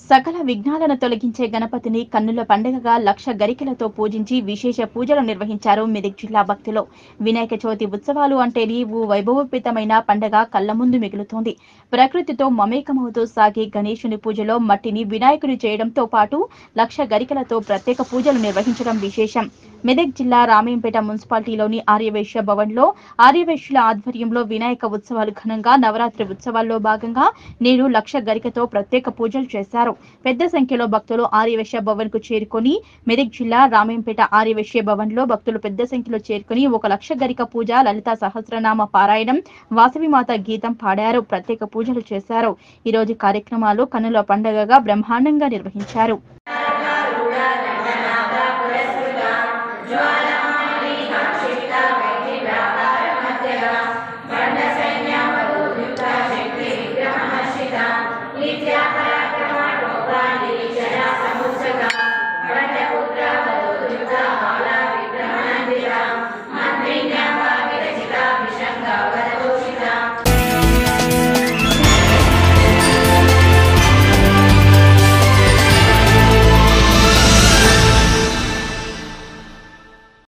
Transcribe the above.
సకల విఘ్నాలను తొలగించే గణపతిని కన్నుల పండుగగా లక్ష గరికలతో పూజించి విశేష పూజలు నిర్వహించారు మెదక్ జిల్లా భక్తులు వినాయక చవితి ఉత్సవాలు అంటేనే ఓ వైభవోపేతమైన పండగ కళ్ల ముందు మిగులుతోంది ప్రకృతితో మమేకమవుతూ సాగే గణేశుని పూజలో మట్టిని వినాయకుని చేయడంతో పాటు లక్ష గరికలతో ప్రత్యేక పూజలు నిర్వహించడం విశేషం మెదక్ జిల్లా రామేంపేట మున్సిపాలిటీలోని ఆర్యవైశ్య భవన్లో ఆర్యవైశ్యుల ఆధ్వర్యంలో వినాయక ఉత్సవాలు ఘనంగా నవరాత్రి ఉత్సవాల్లో భాగంగా నేడు లక్ష గరికతో ప్రత్యేక పూజలు చేశారు పెద్ద సంఖ్యలో భక్తులు ఆర్యవైశ్య భవన్ కు చేరుకొని మెదక్ జిల్లా రామేంపేట ఆర్యవైశ్య భవన్ లో భక్తులు పెద్ద సంఖ్యలో చేరుకొని ఒక లక్ష గరిక పూజ లలిత సహస్రనామ పారాయణం వాసవిమాత గీతం పాడారు ప్రత్యేక పూజలు చేశారు ఈ రోజు కార్యక్రమాలు కన్నుల పండగగా బ్రహ్మాండంగా నిర్వహించారు నిత్య